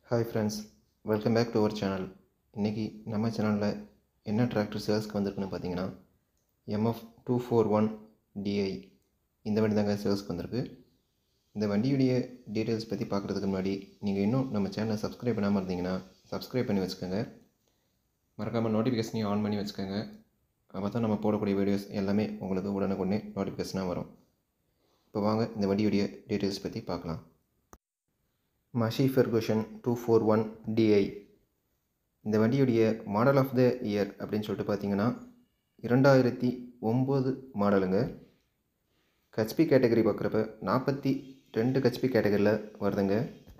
hi friends welcome back to our channel இன்றைக்கி நம்ம சேனலில் என்ன டிராக்டர் சேல்ஸ்க்கு வந்திருக்குன்னு பார்த்தீங்கன்னா MF two four one DI இந்த வண்டி தாங்க சேல்ஸ்க்கு வந்திருக்கு இந்த வண்டியுடைய டீட்டெயில்ஸ் பற்றி பார்க்குறதுக்கு முன்னாடி நீங்கள் இன்னும் நம்ம சேனலை சப்ஸ்கிரைப் பண்ணாமல் இருந்தீங்கன்னா சப்ஸ்கிரைப் பண்ணி வச்சுக்கோங்க மறக்காமல் நோட்டிஃபிகேஷனையும் ஆன் பண்ணி வச்சுக்கோங்க அப்போ தான் நம்ம போடக்கூடிய வீடியோஸ் எல்லாமே உங்களுக்கு உடனுக்குடனே நோட்டிஃபிகேஷனாக வரும் இப்போ வாங்க இந்த வண்டியுடைய டீட்டெயில்ஸ் பற்றி பார்க்கலாம் Massey Ferguson two four one DI இந்த வண்டியுடைய மாடல் ஆஃப் த இயர் அப்படின்னு சொல்லிட்டு பார்த்தீங்கன்னா இரண்டாயிரத்தி ஒம்பது மாடலுங்க ஹெச்பி கேட்டகரி பார்க்குறப்ப நாற்பத்தி ரெண்டு ஹெச்பி கேட்டகரியில் வருதுங்க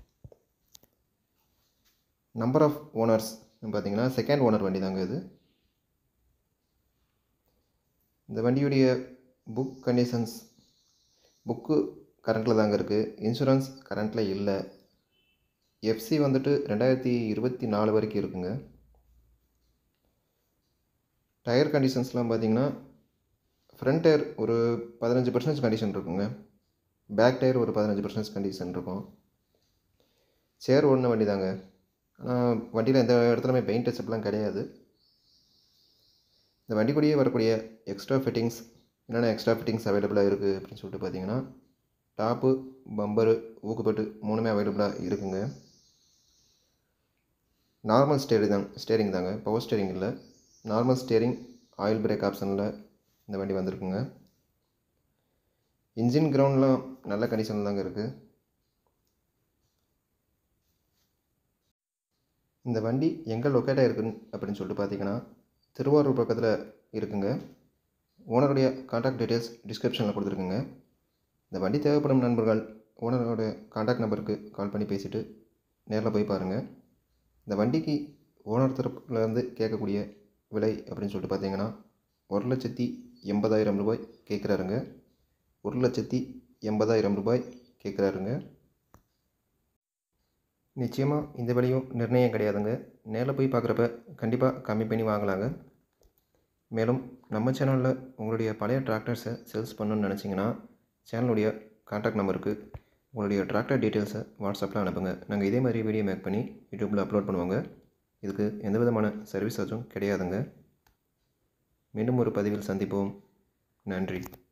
நம்பர் ஆஃப் ஓனர்ஸ் பார்த்தீங்கன்னா செகண்ட் ஓனர் வண்டி தாங்க இது இந்த வண்டியுடைய புக் கண்டிஷன்ஸ் புக்கு கரண்ட்டில் தாங்க இருக்குது இன்சூரன்ஸ் கரண்ட்டில் இல்லை எஃப்சி வந்துட்டு ரெண்டாயிரத்தி இருபத்தி நாலு வரைக்கும் இருக்குங்க டயர் கண்டிஷன்ஸ்லாம் பார்த்தீங்கன்னா ஃப்ரண்ட் டயர் ஒரு பதினஞ்சு பர்சன்டேஜ் கண்டிஷன் இருக்குங்க பேக் டயர் ஒரு பதினஞ்சு பர்சன்டேஜ் கண்டிஷன் இருக்கும் சேர் ஓடின வண்டி தாங்க ஆனால் வண்டியில் எந்த இடத்துலையுமே பெயிண்ட் டச்சப்லாம் கிடையாது இந்த வண்டி கூடயே வரக்கூடிய எக்ஸ்ட்ரா ஃபிட்டிங்ஸ் என்னென்ன எக்ஸ்ட்ரா ஃபிட்டிங்ஸ் அவைலபிளாக இருக்குது அப்படின்னு சொல்லிட்டு பார்த்தீங்கன்னா டாப்பு பம்பரு ஊக்குப்பட்டு மூணுமே அவைலபிளாக இருக்குங்க நார்மல் ஸ்டேரிங் தாங்க ஸ்டேரிங் தாங்க பவர் ஸ்டேரிங் இல்லை நார்மல் ஸ்டேரிங் ஆயில் பிரேக் ஆப்ஷனில் இந்த வண்டி வந்திருக்குங்க இன்ஜின் கிரவுண்ட்லாம் நல்ல கண்டிஷனில் தாங்க இருக்குது இந்த வண்டி எங்கே லொக்கேட்டாக இருக்குன்னு அப்படின்னு சொல்லிட்டு பார்த்தீங்கன்னா திருவாரூர் பக்கத்தில் இருக்குங்க ஓனருடைய கான்டாக்ட் டீட்டெயில்ஸ் டிஸ்கிரிப்ஷனில் கொடுத்துருக்குங்க இந்த வண்டி தேவைப்படும் நண்பர்கள் ஓனரோட கான்டாக்ட் நம்பருக்கு கால் பண்ணி பேசிவிட்டு நேரில் போய் பாருங்கள் இந்த வண்டிக்கு ஓனர் தரப்புலேருந்து கேட்கக்கூடிய விலை அப்படின்னு சொல்லிட்டு பார்த்தீங்கன்னா ஒரு லட்சத்தி எண்பதாயிரம் ரூபாய் கேட்குறாருங்க ஒரு லட்சத்தி எண்பதாயிரம் ரூபாய் கேட்குறாருங்க நிச்சயமாக இந்த விலையும் நிர்ணயம் கிடையாதுங்க நேரில் போய் பார்க்குறப்ப கண்டிப்பாக கம்மி பண்ணி வாங்கலாங்க மேலும் நம்ம சேனலில் உங்களுடைய பழைய டிராக்டர்ஸை சேல்ஸ் பண்ணணுன்னு நினச்சிங்கன்னா சேனலுடைய கான்டாக்ட் நம்பருக்கு உங்களுடைய டிராக்டர் டீட்டெயில்ஸை வாட்ஸ்அப்பில் அனுப்புங்க நாங்கள் இதே மாதிரி வீடியோ மேக் பண்ணி யூடியூப்பில் அப்லோட் பண்ணுவாங்க இதுக்கு எந்த விதமான சர்வீஸ் சார்ஜும் கிடையாதுங்க மீண்டும் ஒரு பதிவில் சந்திப்போம் நன்றி